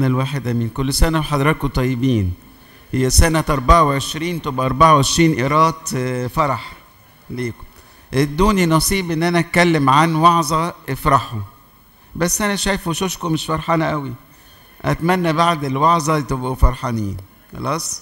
أبانا الواحد أمين كل سنة وحضراتكم طيبين هي سنة 24 تبقى 24 إيرات آه، فرح ليكم ادوني نصيب ان انا اتكلم عن وعظة افرحوا بس انا شايف وشوشكم مش فرحانة قوي اتمنى بعد الوعظة تبقوا فرحانين خلاص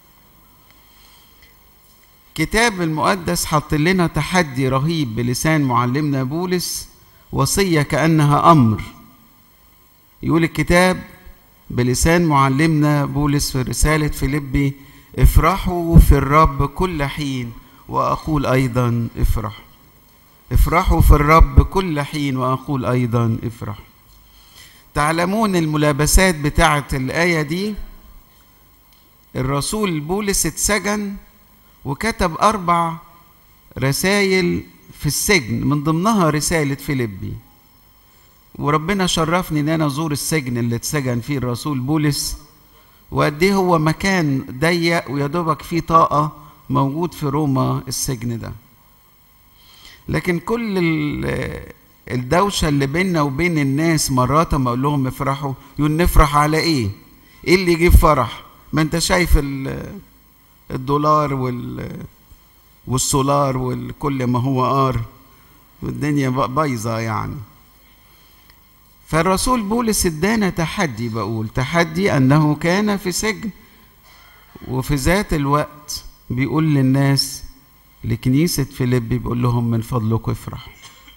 كتاب المقدس حط لنا تحدي رهيب بلسان معلمنا بولس وصية كأنها أمر يقول الكتاب بلسان معلمنا بولس في رسالة فيليبي افرحوا في الرب كل حين وأقول أيضا افرحوا افرحوا في الرب كل حين وأقول أيضا افرحوا تعلمون الملابسات بتاعة الآية دي الرسول بولس اتسجن وكتب أربع رسائل في السجن من ضمنها رسالة فيليبي وربنا شرفني ان انا ازور السجن اللي اتسجن فيه الرسول بولس وقد ايه هو مكان ضيق ويا دوبك فيه طاقه موجود في روما السجن ده لكن كل ال- الدوشه اللي بيننا وبين الناس مرات ما اقول لهم افرحوا يقول نفرح على ايه ايه اللي يجيب فرح ما انت شايف ال- الدولار وال والسولار والكل ما هو ار والدنيا بايظه يعني فالرسول بولس ادانا تحدي بقول تحدي انه كان في سجن وفي ذات الوقت بيقول للناس لكنيسة فيليبي بيقول لهم من فضلكم افرحوا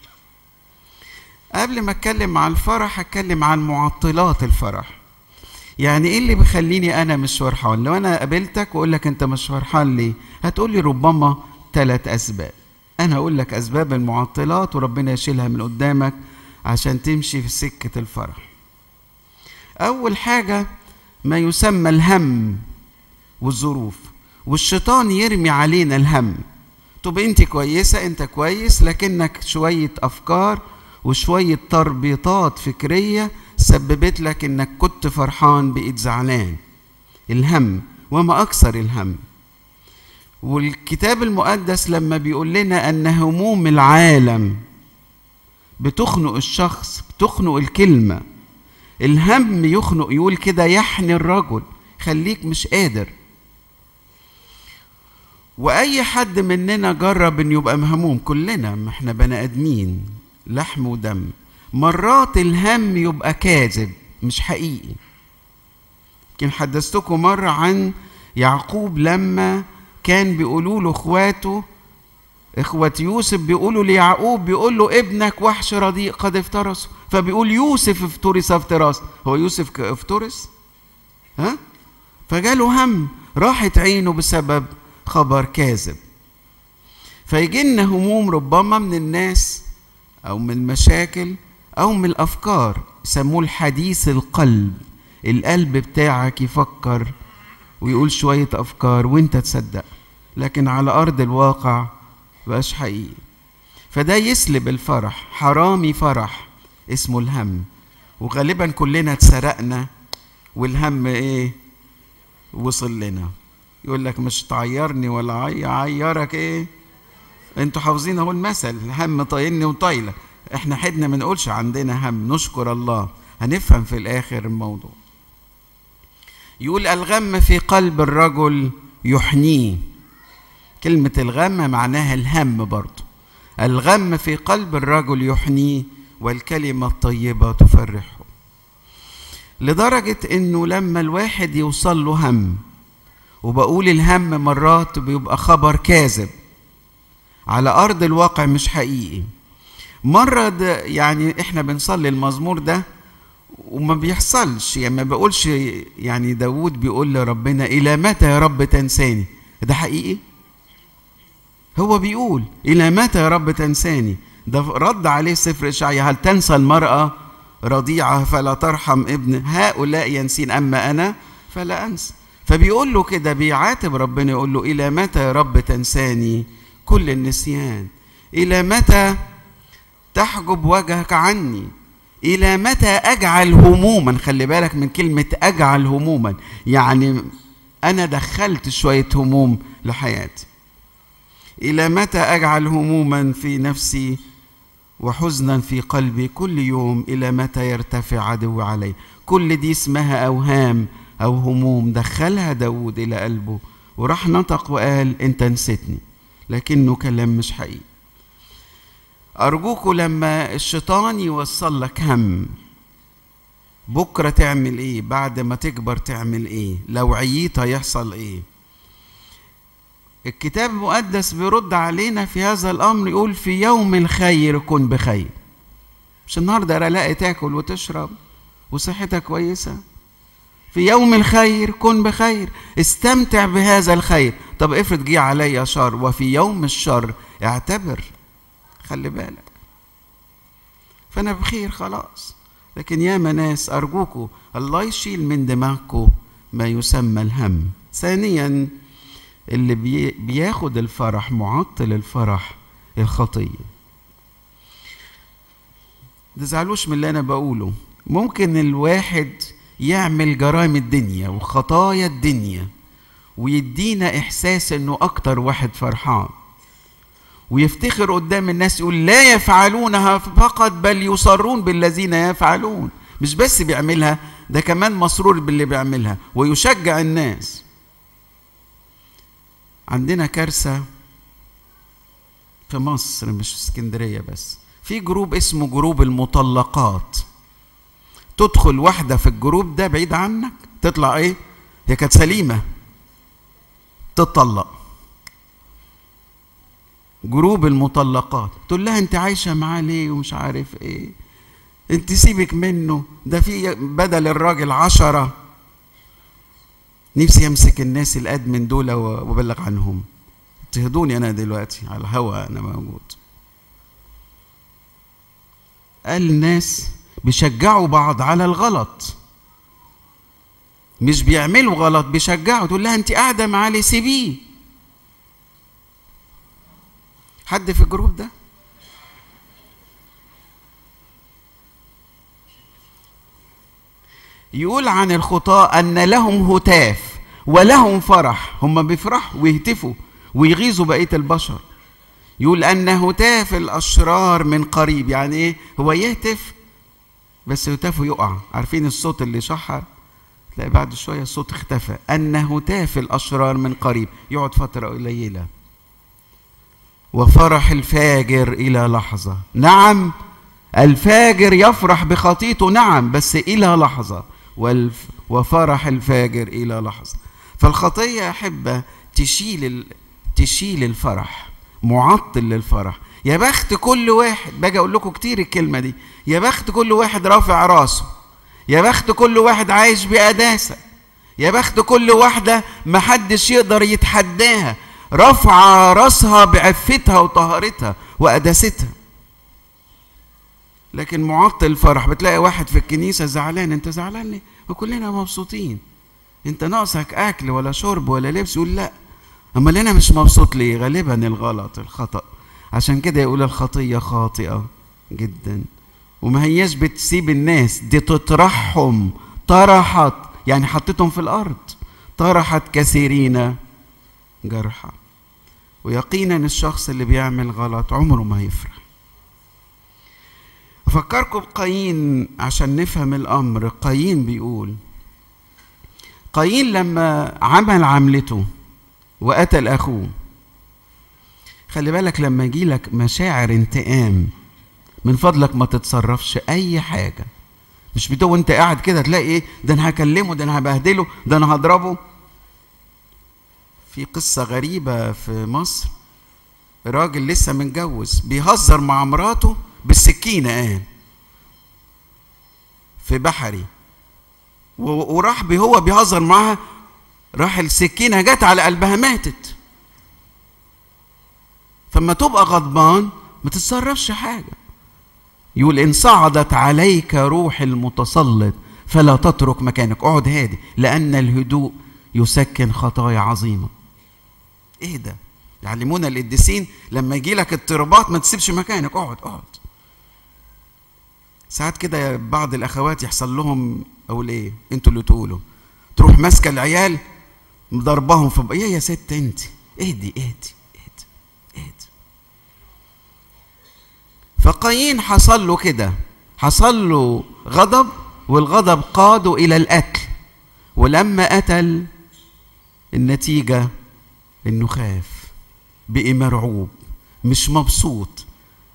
قبل ما اتكلم عن الفرح اتكلم عن معطلات الفرح يعني ايه اللي بيخليني انا مش فرحان لو انا قابلتك واقول لك انت مش فرحان ليه هتقول لي ربما ثلاث اسباب انا اقول لك اسباب المعطلات وربنا يشيلها من قدامك عشان تمشي في سكة الفرح أول حاجة ما يسمى الهم والظروف والشيطان يرمي علينا الهم طب انت كويسة انت كويس لكنك شوية أفكار وشوية تربيطات فكرية سببت لك انك كنت فرحان بقيت زعلان الهم وما أكثر الهم والكتاب المقدس لما بيقول لنا أن هموم العالم بتخنق الشخص بتخنق الكلمة الهم يخنق يقول كده يحني الرجل خليك مش قادر وأي حد مننا جرب إنه يبقى مهموم كلنا ما احنا بني آدمين لحم ودم مرات الهم يبقى كاذب مش حقيقي يمكن حدثتكم مرة عن يعقوب لما كان بيقولوا له اخواته اخوة يوسف بيقولوا ليعقوب بيقول له ابنك وحش رديء قد افترسه فبيقول يوسف افترس افتراس هو يوسف ك- افترس ها فجاله هم راحت عينه بسبب خبر كاذب فيجي لنا هموم ربما من الناس او من المشاكل او من الافكار يسموه الحديث القلب القلب بتاعك يفكر ويقول شوية افكار وانت تصدق لكن على ارض الواقع بقاش حقيقي فده يسلب الفرح حرامي فرح اسمه الهم وغالبا كلنا اتسرقنا والهم ايه وصل لنا يقول لك مش تعيرني ولا عي- عيرك ايه انتوا حافظين اهو المثل الهم طايلني وطايله احنا حدنا ما نقولش عندنا هم نشكر الله هنفهم في الاخر الموضوع يقول الغم في قلب الرجل يحنيه كلمة الغم معناها الهم برضه الغم في قلب الرجل يحنيه والكلمة الطيبة تفرحه لدرجة انه لما الواحد يوصل له هم وبقول الهم مرات بيبقى خبر كاذب على ارض الواقع مش حقيقي مرة ده يعني احنا بنصلي المزمور ده وما بيحصلش يعني ما بقولش يعني داود بيقول لربنا الى متى يا رب تنساني ده حقيقي هو بيقول إلى متى يا رب تنساني ده رد عليه سفر إشعيا هل تنسى المرأة رضيعة فلا ترحم ابن هؤلاء ينسين أما أنا فلا أنسى فبيقول له كده بيعاتب ربنا يقول له إلى متى يا رب تنساني كل النسيان إلى متى تحجب وجهك عني إلى متى أجعل هموما خلي بالك من كلمة أجعل هموما يعني أنا دخلت شوية هموم لحياتي إلى متى أجعل هموما في نفسي وحزنا في قلبي كل يوم إلى متى يرتفع عدو علي كل دي اسمها أوهام أو هموم دخلها داود إلى قلبه وراح نطق وقال أنت نسيتني لكنه كلام مش حقيقي أرجوكوا لما الشيطان يوصل لك هم بكرة تعمل إيه بعد ما تكبر تعمل إيه لو عييت هيحصل إيه الكتاب المقدس بيرد علينا في هذا الأمر يقول في يوم الخير كن بخير مش النهاردة رلاقي تاكل وتشرب وصحتك كويسة في يوم الخير كن بخير استمتع بهذا الخير طب افرض جه عليا شر وفي يوم الشر اعتبر خلي بالك فانا بخير خلاص لكن ياما ناس ارجوكوا الله يشيل من دماغكم ما يسمى الهم ثانيا اللي بي بياخد الفرح معطل الفرح الخطيه تزعلوش من اللي انا بقوله ممكن الواحد يعمل جرائم الدنيا وخطايا الدنيا ويدينا احساس انه اكتر واحد فرحان ويفتخر قدام الناس يقول لا يفعلونها فقط بل يصرون بالذين يفعلون مش بس بيعملها ده كمان مسرور باللي بيعملها ويشجع الناس عندنا كارثة في مصر مش في اسكندرية بس في جروب اسمه جروب المطلقات تدخل واحدة في الجروب ده بعيد عنك تطلع ايه هي كانت سليمة تطلق جروب المطلقات تقول لها انت عايشة معاه ليه ومش عارف ايه انت سيبك منه ده في بدل الراجل عشرة نفسي امسك الناس الادمن دول وابلغ عنهم تهدوني انا دلوقتي على الهوا انا موجود قال الناس بيشجعوا بعض على الغلط مش بيعملوا غلط بيشجعوا تقول لها انت قاعده معاه ليه سيبيه حد في الجروب ده يقول عن الخطاة أن لهم هتاف ولهم فرح هم بيفرحوا ويهتفوا ويغيظوا بقية البشر يقول أن هتاف الأشرار من قريب يعني إيه هو يهتف بس هتافه يقع عارفين الصوت اللي شحر تلاقي بعد شوية الصوت اختفى أن هتاف الأشرار من قريب يقعد فترة قليلة وفرح الفاجر إلى لحظة نعم الفاجر يفرح بخطيته نعم بس إلى لحظة والف وفرح الفاجر إلى لحظة فالخطية أحبة تشيل ال... تشيل الفرح معطل للفرح يا بخت كل واحد باجي اقول لكم كتير الكلمه دي يا بخت كل واحد رافع راسه يا بخت كل واحد عايش بقداسه يا بخت كل واحده محدش يقدر يتحداها رافعه راسها بعفتها وطهارتها وقداستها لكن معطل الفرح بتلاقي واحد في الكنيسه زعلان انت زعلان ليه وكلنا مبسوطين انت ناقصك اكل ولا شرب ولا لبس يقول لا امال انا مش مبسوط ليه غالبا الغلط الخطأ عشان كده يقول الخطية خاطئة جدا وما هياش بتسيب الناس دي تطرحهم طرحت يعني حطتهم في الأرض طرحت كثيرين جرحى ويقينا الشخص اللي بيعمل غلط عمره ما هيفرح أفكركم بقايين عشان نفهم الأمر قايين بيقول قايين لما عمل عملته وقتل أخوه خلي بالك لما يجي لك مشاعر انتقام من فضلك ما تتصرفش اي حاجه مش بتو وانت قاعد كده تلاقي ايه ده انا هكلمه ده انا هبهدله ده انا هضربه في قصه غريبه في مصر راجل لسه متجوز بيهزر مع مراته بالسكينه قال في بحري وراح هو بيهزر معاها راح السكينه جت على قلبها ماتت فما تبقى غضبان ما تتصرفش حاجة يقول إن صعدت عليك روح المتسلط فلا تترك مكانك اقعد هادي لأن الهدوء يسكن خطايا عظيمة ايه ده يعلمونا القديسين لما يجي لك اضطرابات ما تسيبش مكانك اقعد اقعد ساعات كده بعض الاخوات يحصل لهم اقول ايه انتوا اللي تقولوا تروح ماسكه العيال مضربهم في ايه يا ست انت اهدي اهدي فقايين حصل له كده حصل له غضب والغضب قاده الى القتل ولما قتل النتيجه انه خاف بقي مرعوب مش مبسوط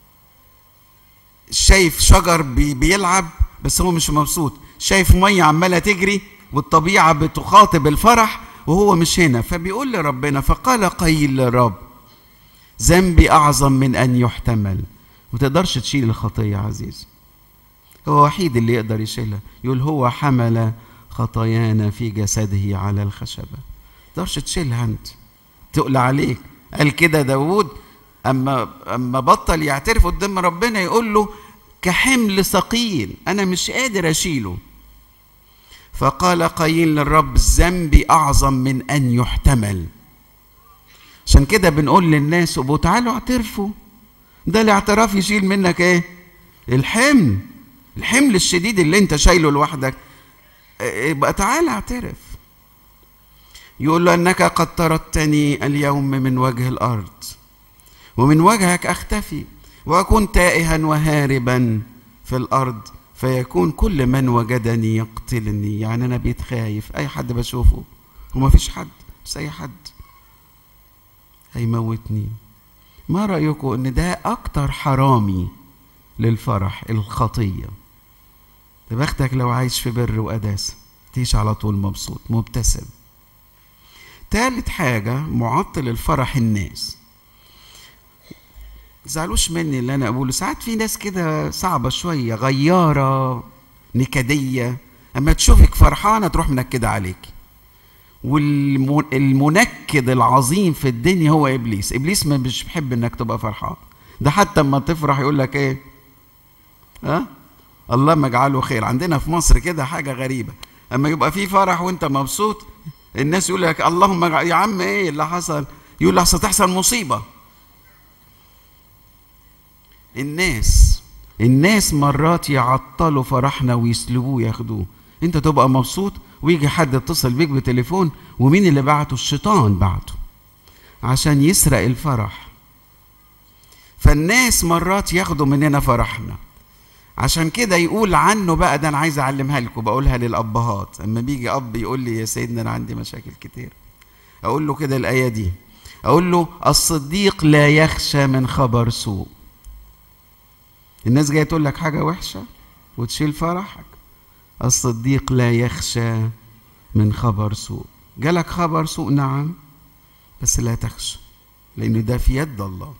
شايف شجر بي بيلعب بس هو مش مبسوط شايف ميه عماله تجري والطبيعه بتخاطب الفرح وهو مش هنا فبيقول لربنا فقال قيل للرب ذنبي اعظم من ان يحتمل ما تقدرش تشيل الخطيه يا عزيز هو الوحيد اللي يقدر يشيلها يقول هو حمل خطايانا في جسده على الخشبه تقدرش تشيلها انت تقل عليك قال كده داود اما اما بطل يعترف قدام ربنا يقول له كحمل ثقيل انا مش قادر اشيله فقال قايل للرب ذنبي اعظم من ان يحتمل عشان كده بنقول للناس ابو تعالوا اعترفوا ده الاعتراف يشيل منك ايه الحمل الحمل الشديد اللي انت شايله لوحدك يبقى تعال اعترف يقول له انك قد طردتني اليوم من وجه الارض ومن وجهك اختفي واكون تائها وهاربا في الارض فيكون كل من وجدني يقتلني يعني انا بقيت خايف اي حد بشوفه وما فيش حد بس اي حد هيموتني ما رايكم ان ده اكتر حرامي للفرح الخطيه ده بختك لو عايش في بر وقداسه تعيش على طول مبسوط مبتسم تالت حاجة معطل الفرح الناس تزعلوش مني اللي انا اقوله ساعات في ناس كده صعبة شوية غيارة نكدية اما تشوفك فرحانة تروح منكدة عليك والمنكد العظيم في الدنيا هو ابليس ابليس ما مش بيحب انك تبقى فرحان ده حتى اما تفرح يقول لك ايه ها أه؟ الله ما اجعله خير عندنا في مصر كده حاجة غريبة اما يبقى في فرح وانت مبسوط الناس يقول لك اللهم اجعل يا عم ايه اللي حصل يقول لك تحصل مصيبه الناس الناس مرات يعطلوا فرحنا ويسلبوه ياخدوه انت تبقى مبسوط ويجي حد يتصل بيك بتليفون ومين اللي بعته الشيطان بعته عشان يسرق الفرح فالناس مرات ياخدوا مننا فرحنا عشان كده يقول عنه بقى ده انا عايز اعلمها لكم بقولها للابهات اما بيجي اب يقول لي يا سيدنا انا عندي مشاكل كتير اقول له كده الايه دي اقول له الصديق لا يخشى من خبر سوء الناس جايه تقول لك حاجه وحشه وتشيل فرحك الصديق لا يخشى من خبر سوء جالك خبر سوء نعم بس لا تخشى لان ده في يد الله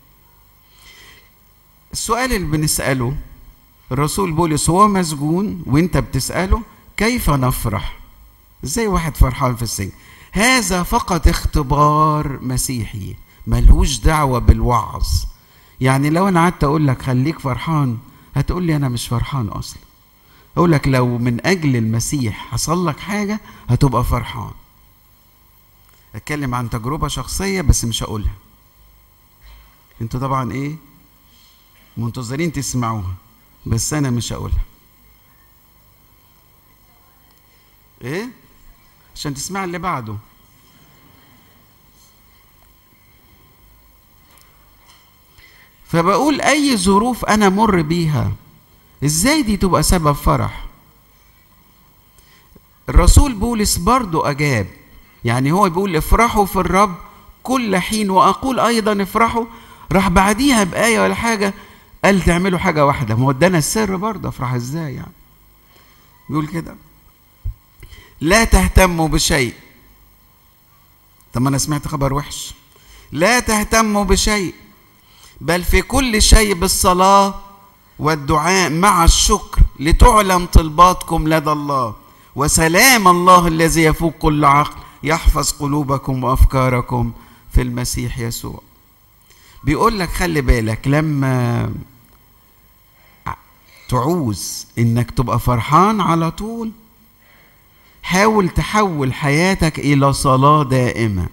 السؤال اللي بنساله الرسول بولس هو مسجون وانت بتسأله كيف نفرح ازاي واحد فرحان في السجن هذا فقط اختبار مسيحي ملهوش دعوة بالوعظ يعني لو انا قعدت اقول لك خليك فرحان هتقول لي انا مش فرحان اصلا اقول لك لو من اجل المسيح حصل لك حاجة هتبقى فرحان اتكلم عن تجربة شخصية بس مش هقولها انتوا طبعا ايه منتظرين تسمعوها بس انا مش هقولها ايه عشان تسمع اللي بعده فبقول اي ظروف انا مر بيها ازاي دي تبقى سبب فرح الرسول بولس برضو اجاب يعني هو بيقول افرحوا في الرب كل حين واقول ايضا افرحوا راح بعديها بايه ولا حاجه قال تعملوا حاجة واحدة ما هو ادانا السر برضه افرح ازاي يعني بيقول كده لا تهتموا بشيء طب ما انا سمعت خبر وحش لا تهتموا بشيء بل في كل شيء بالصلاة والدعاء مع الشكر لتعلم طلباتكم لدى الله وسلام الله الذي يفوق كل عقل يحفظ قلوبكم وافكاركم في المسيح يسوع بيقول لك خلي بالك لما تعوز انك تبقى فرحان على طول حاول تحول حياتك الى صلاه دائمه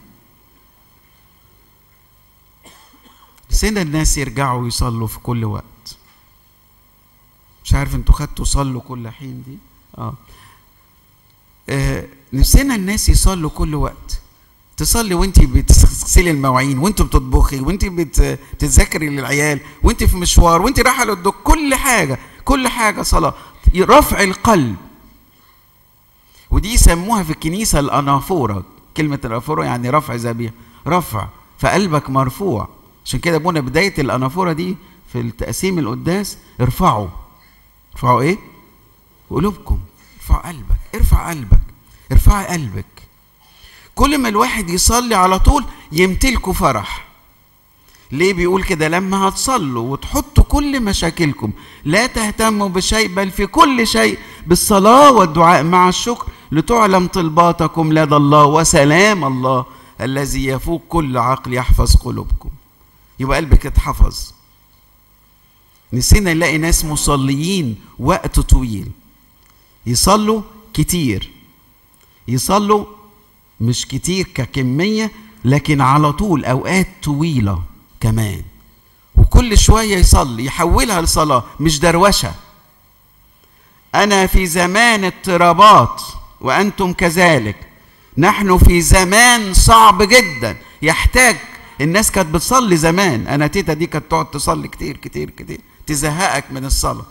سنة الناس يرجعوا يصلوا في كل وقت مش عارف انتوا خدتوا صلوا كل حين دي اه, آه. نفسنا الناس يصلوا كل وقت تصلي وانت بتغسلي المواعين وانت بتطبخي وانت بتذاكري للعيال وانت في مشوار وانت رايحه للدكتور كل حاجه كل حاجه صلاه رفع القلب ودي يسموها في الكنيسة الأنافورة كلمة الأنافورة يعني رفع ذبيحة رفع فقلبك مرفوع عشان كده ابونا بداية الأنافورة دي في التقسيم القداس ارفعوا ارفعوا ايه؟ قلوبكم ارفع قلبك ارفع قلبك ارفعي قلبك كل ما الواحد يصلي على طول يمتلكوا فرح ليه بيقول كده لما هتصلوا وتحطوا كل مشاكلكم لا تهتموا بشيء بل في كل شيء بالصلاة والدعاء مع الشكر لتعلم طلباتكم لدى الله وسلام الله الذي يفوق كل عقل يحفظ قلوبكم يبقى قلبك اتحفظ نسينا نلاقي ناس مصليين وقت طويل يصلوا كتير يصلوا مش كتير ككمية لكن على طول أوقات طويلة كمان وكل شوية يصلي يحولها لصلاة مش دروشة أنا في زمان اضطرابات وأنتم كذلك نحن في زمان صعب جدا يحتاج الناس كانت بتصلي زمان أنا تيتا دي كانت تقعد تصلي كتير كتير كتير تزهقك من الصلاة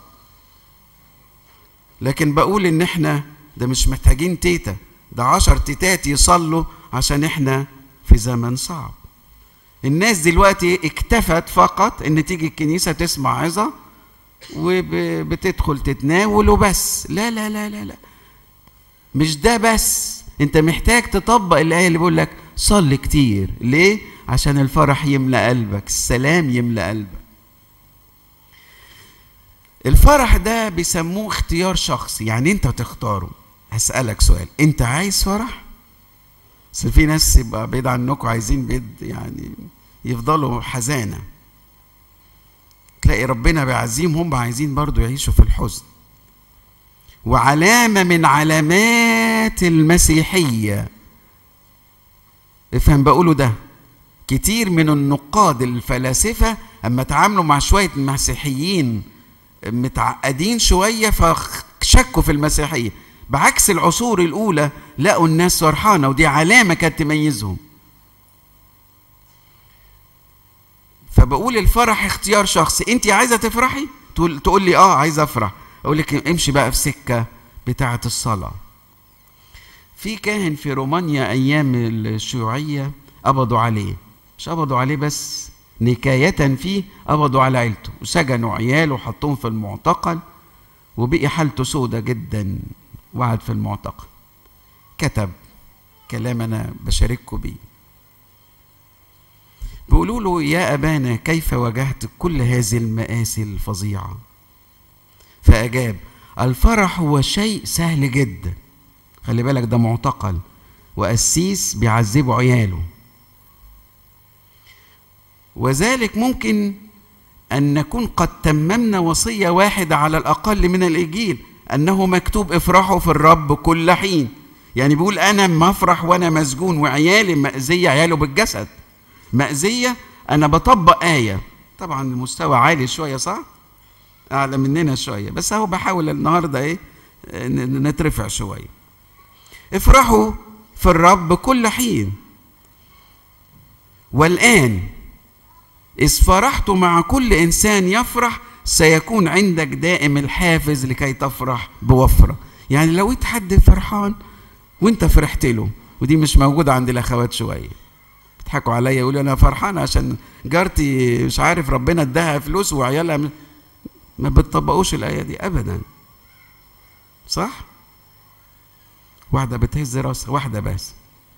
لكن بقول إن إحنا ده مش محتاجين تيتا ده عشر تيتات يصلوا عشان إحنا في زمن صعب الناس دلوقتي اكتفت فقط ان تيجي الكنيسة تسمع عظة وبتدخل تتناول وبس لا لا لا لا لا مش ده بس انت محتاج تطبق الآية اللي بيقول لك صلي كتير ليه؟ عشان الفرح يملأ قلبك السلام يملأ قلبك الفرح ده بيسموه اختيار شخصي يعني انت تختاره هسألك سؤال انت عايز فرح؟ بس في ناس يبقى بعيد عنكم عايزين بيد يعني يفضلوا حزانة تلاقي ربنا بيعزيهم هم عايزين برضو يعيشوا في الحزن وعلامة من علامات المسيحية افهم بقوله ده كتير من النقاد الفلاسفة اما تعاملوا مع شوية مسيحيين متعقدين شوية فشكوا في المسيحية بعكس العصور الأولى لقوا الناس فرحانة ودي علامة كانت تميزهم فبقول الفرح اختيار شخصي انت عايزة تفرحي تقول, تقول لي اه عايزة افرح اقول لك امشي بقى في سكة بتاعة الصلاة في كاهن في رومانيا ايام الشيوعية قبضوا عليه مش قبضوا عليه بس نكاية فيه قبضوا على عيلته وسجنوا عياله وحطوهم في المعتقل وبقي حالته سودة جدا وقعد في المعتقل كتب كلام انا بشارككم بيه بيقولوا له يا ابانا كيف واجهت كل هذه المآسي الفظيعة فأجاب الفرح هو شيء سهل جدا خلي بالك ده معتقل وقسيس بيعذبوا عياله وذلك ممكن أن نكون قد تممنا وصية واحدة على الأقل من الإنجيل أنه مكتوب افرحوا في الرب كل حين يعني بيقول أنا ما أفرح وأنا مسجون وعيالي مأذية عياله بالجسد مأذية أنا بطبق آية طبعا المستوى عالي شوية صح؟ أعلى مننا شوية بس أهو بحاول النهاردة إيه نترفع شوية افرحوا في الرب كل حين والآن إذ فرحت مع كل إنسان يفرح سيكون عندك دائم الحافز لكي تفرح بوفرة يعني لو انت حد فرحان وانت فرحت له ودي مش موجودة عند الأخوات شوية بيضحكوا عليا يقولوا أنا فرحان عشان جارتي مش عارف ربنا اداها فلوس وعيالها ما بتطبقوش الآية دي أبدا صح؟ واحدة بتهز راسها واحدة بس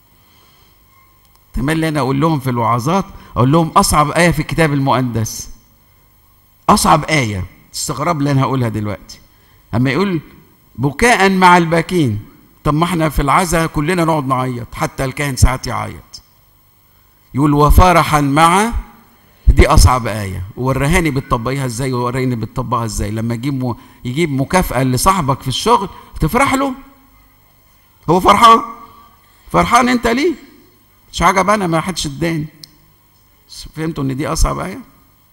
تملي أنا أقول لهم في الوعظات أقول لهم أصعب آية في الكتاب المقدس أصعب آية تستغرب اللي أنا هقولها دلوقتي أما يقول بكاء مع الباكين طب ما احنا في العزاء كلنا نقعد نعيط حتى الكاهن ساعات يعيط يقول وفرحا مع دي أصعب آية ورهاني بتطبقيها ازاي ووريني بتطبقها ازاي لما يجيب م... يجيب مكافأة لصاحبك في الشغل تفرح له هو فرحان فرحان انت ليه مش عجب انا ما حدش اداني فهمتوا ان دي اصعب ايه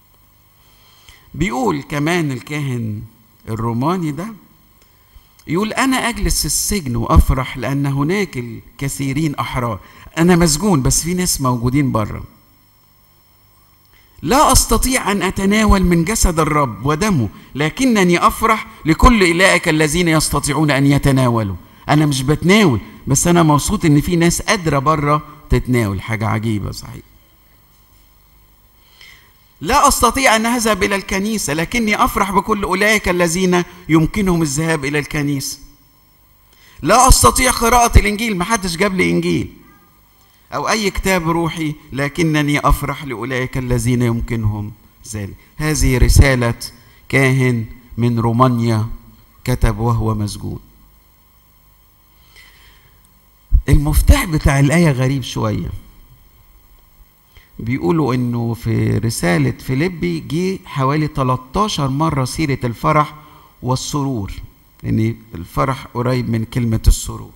بيقول كمان الكاهن الروماني ده يقول انا اجلس في السجن وافرح لان هناك الكثيرين احرار انا مسجون بس في ناس موجودين بره لا استطيع ان اتناول من جسد الرب ودمه لكنني افرح لكل اولئك الذين يستطيعون ان يتناولوا انا مش بتناول بس انا مبسوط ان في ناس قادره بره تتناول حاجه عجيبه صحيح لا استطيع ان اذهب الى الكنيسه لكني افرح بكل اولئك الذين يمكنهم الذهاب الى الكنيسه لا استطيع قراءه الانجيل ما حدش جاب لي انجيل او اي كتاب روحي لكنني افرح لاولئك الذين يمكنهم ذلك هذه رساله كاهن من رومانيا كتب وهو مسجون المفتاح بتاع الآية غريب شوية بيقولوا انه في رسالة فيليبي جه حوالي 13 مرة سيرة الفرح والسرور ان يعني الفرح قريب من كلمة السرور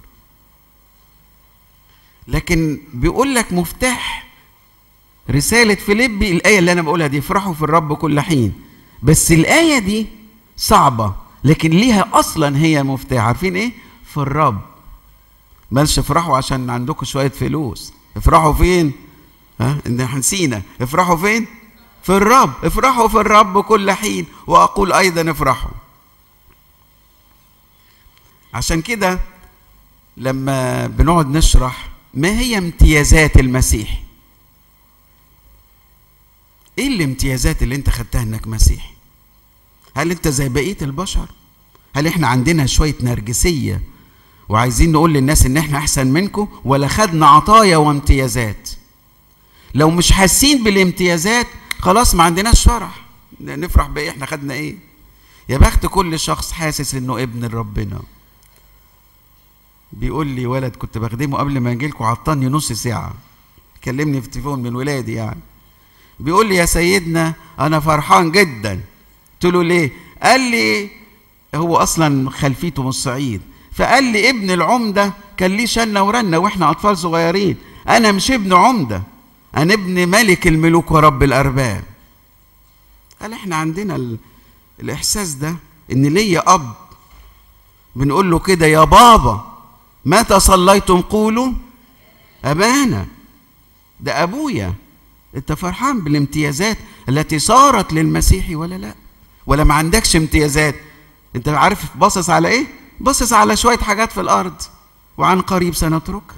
لكن بيقول لك مفتاح رسالة فيليبي الآية اللي أنا بقولها دي افرحوا في الرب كل حين بس الآية دي صعبة لكن ليها أصلا هي مفتاح عارفين إيه؟ في الرب مالش افرحوا عشان عندكم شوية فلوس افرحوا فين؟ ها ان احنا نسينا افرحوا فين؟ في الرب افرحوا في الرب كل حين وأقول أيضا افرحوا عشان كده لما بنقعد نشرح ما هي امتيازات المسيح ايه الامتيازات اللي انت خدتها انك مسيحي هل انت زي بقيه البشر هل احنا عندنا شويه نرجسيه وعايزين نقول للناس ان احنا احسن منكم ولا خدنا عطايا وامتيازات لو مش حاسين بالامتيازات خلاص ما عندناش فرح نفرح بايه احنا خدنا ايه يا بخت كل شخص حاسس انه ابن ربنا بيقول لي ولد كنت بخدمه قبل ما اجي لكم عطاني نص ساعه كلمني في التليفون من ولادي يعني بيقول لي يا سيدنا انا فرحان جدا قلت له ليه قال لي هو اصلا خلفيته من الصعيد فقال لي ابن العمده كان ليه شنه ورنه واحنا اطفال صغيرين انا مش ابن عمده انا ابن ملك الملوك ورب الارباب قال احنا عندنا ال... الاحساس ده ان ليا اب بنقول له كده يا بابا متى صليتم قولوا ابانا ده ابويا انت فرحان بالامتيازات التي صارت للمسيح ولا لا ولا ما عندكش امتيازات انت عارف باصص على ايه باصص على شويه حاجات في الارض وعن قريب سنتركها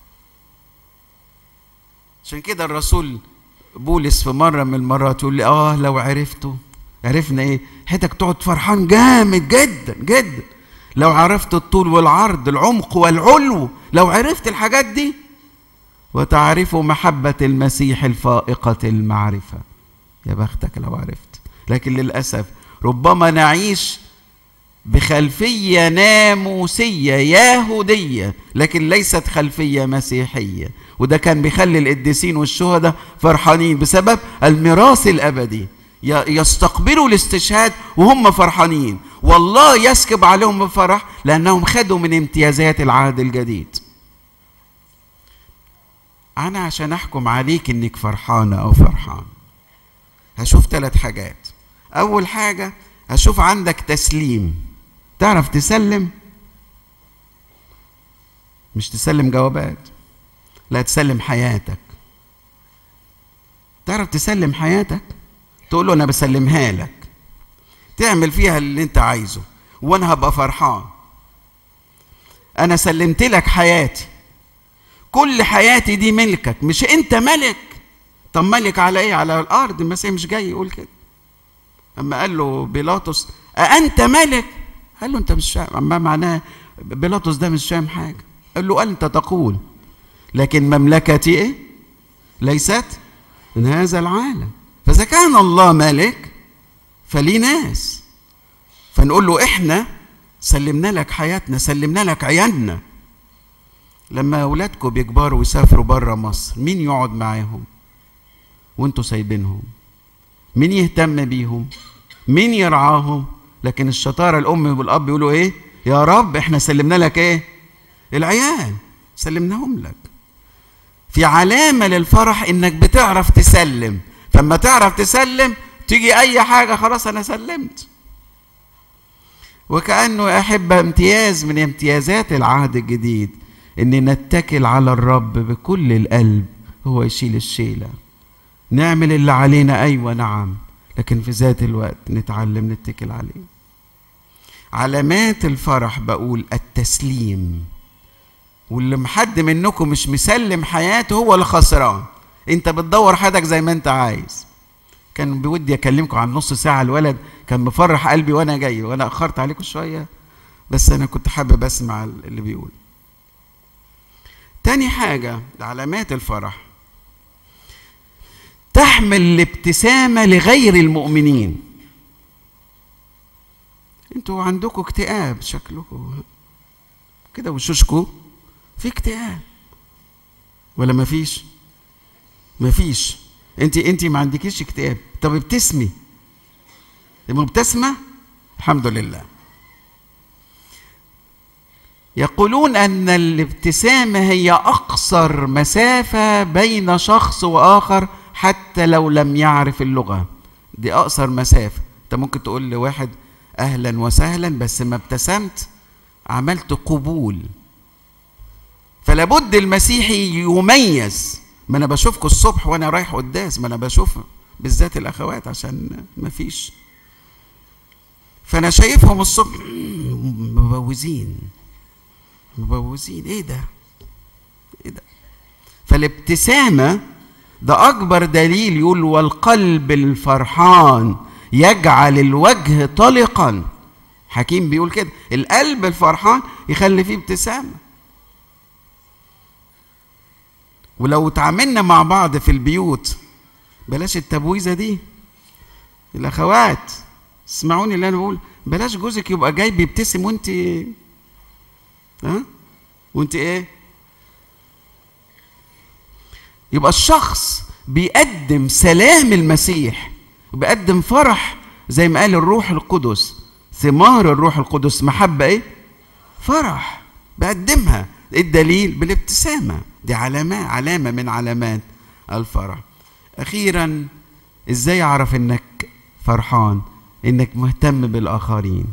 عشان كده الرسول بولس في مره من المرات يقول لي اه لو عرفتوا عرفنا ايه حياتك تقعد فرحان جامد جدا جدا لو عرفت الطول والعرض العمق والعلو لو عرفت الحاجات دي وتعرف محبة المسيح الفائقة المعرفة يا بختك لو عرفت لكن للأسف ربما نعيش بخلفية ناموسية يهودية لكن ليست خلفية مسيحية وده كان بيخلي القديسين والشهداء فرحانين بسبب الميراث الأبدي يستقبلوا الاستشهاد وهم فرحانين والله يسكب عليهم بفرح لأنهم خدوا من امتيازات العهد الجديد أنا عشان أحكم عليك إنك فرحانة أو فرحان هشوف ثلاث حاجات أول حاجة هشوف عندك تسليم تعرف تسلم مش تسلم جوابات لا تسلم حياتك تعرف تسلم حياتك تقول له انا بسلمها لك تعمل فيها اللي انت عايزه وانا هبقى فرحان انا سلمت لك حياتي كل حياتي دي ملكك مش انت ملك طب ملك على ايه على الارض المسيح مش جاي يقول كده اما قال له بيلاطس أأنت ملك قال له انت مش فاهم ما معناه بيلاطس ده مش فاهم حاجه قال له انت تقول لكن مملكتي ايه ليست من هذا العالم فاذا كان الله ملك فليه ناس فنقول له احنا سلمنا لك حياتنا سلمنا لك عيالنا لما اولادكم بيكبروا ويسافروا بره مصر مين يقعد معاهم وانتوا سايبينهم مين يهتم بيهم مين يرعاهم لكن الشطاره الام والاب يقولوا ايه يا رب احنا سلمنا لك ايه العيال سلمناهم لك في علامه للفرح انك بتعرف تسلم فلما تعرف تسلم تيجي اي حاجه خلاص انا سلمت وكانه يا احبه امتياز من امتيازات العهد الجديد ان نتكل على الرب بكل القلب هو يشيل الشيله نعمل اللي علينا ايوه نعم لكن في ذات الوقت نتعلم نتكل عليه علامات الفرح بقول التسليم واللي محد منكم مش مسلم حياته هو اللي خسران انت بتدور حياتك زي ما انت عايز كان بودي اكلمكم عن نص ساعه الولد كان مفرح قلبي وانا جاي وانا اخرت عليكم شويه بس انا كنت حابب اسمع اللي بيقول تاني حاجه علامات الفرح تحمل الابتسامه لغير المؤمنين انتوا عندكم اكتئاب شكلكم كده وشوشكم في اكتئاب ولا مفيش مفيش انت انت ما عندكيش اكتئاب طب ابتسمي مبتسمه الحمد لله يقولون ان الابتسامه هي اقصر مسافه بين شخص واخر حتى لو لم يعرف اللغه دي اقصر مسافه انت ممكن تقول لواحد اهلا وسهلا بس ما ابتسمت عملت قبول فلا بد المسيحي يميز ما انا بشوفكم الصبح وانا رايح قداس ما انا بشوف بالذات الاخوات عشان ما فيش فانا شايفهم الصبح مبوزين مبوزين ايه ده ايه ده فالابتسامه ده اكبر دليل يقول والقلب الفرحان يجعل الوجه طلقا حكيم بيقول كده القلب الفرحان يخلي فيه ابتسامه ولو تعاملنا مع بعض في البيوت بلاش التبويزه دي الاخوات اسمعوني اللي انا بقول بلاش جوزك يبقى جاي بيبتسم وانت ها وانت ايه يبقى الشخص بيقدم سلام المسيح وبيقدم فرح زي ما قال الروح القدس ثمار الروح القدس محبة ايه فرح بقدمها ايه الدليل بالابتسامة دي علامة علامة من علامات الفرح أخيرا ازاي أعرف إنك فرحان إنك مهتم بالآخرين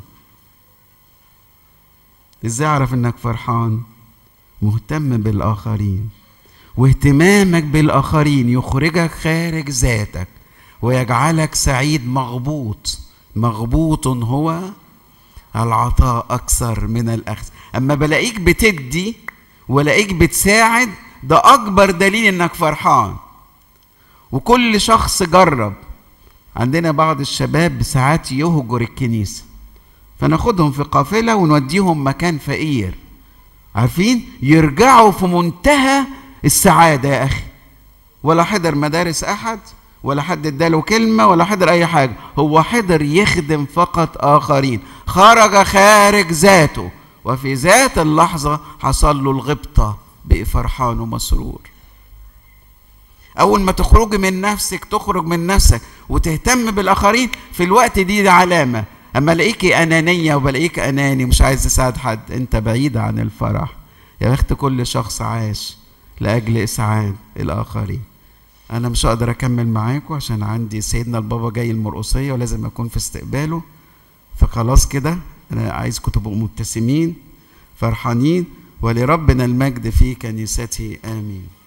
ازاي أعرف إنك فرحان مهتم بالآخرين واهتمامك بالآخرين يخرجك خارج ذاتك ويجعلك سعيد مغبوط مغبوط هو العطاء أكثر من الأخذ أما بلاقيك بتدي ولاقيك بتساعد ده أكبر دليل إنك فرحان وكل شخص جرب عندنا بعض الشباب ساعات يهجر الكنيسة فناخدهم في قافلة ونوديهم مكان فقير عارفين يرجعوا في منتهى السعادة يا أخي ولا حضر مدارس أحد ولا حد اداله كلمة ولا حضر أي حاجة هو حضر يخدم فقط آخرين خرج خارج ذاته وفي ذات اللحظة حصل له الغبطة بقي فرحان ومسرور أول ما تخرج من نفسك تخرج من نفسك وتهتم بالآخرين في الوقت دي, دي علامة أما الاقيكي أنانية وبلاقيك أناني مش عايز تساعد حد أنت بعيد عن الفرح يا بخت كل شخص عاش لأجل إسعاد الآخرين أنا مش هقدر أكمل معاكم عشان عندي سيدنا البابا جاي المرقصية ولازم أكون في استقباله فخلاص كده أنا عايزكم تبقوا مبتسمين فرحانين ولربنا المجد في كنيسته آمين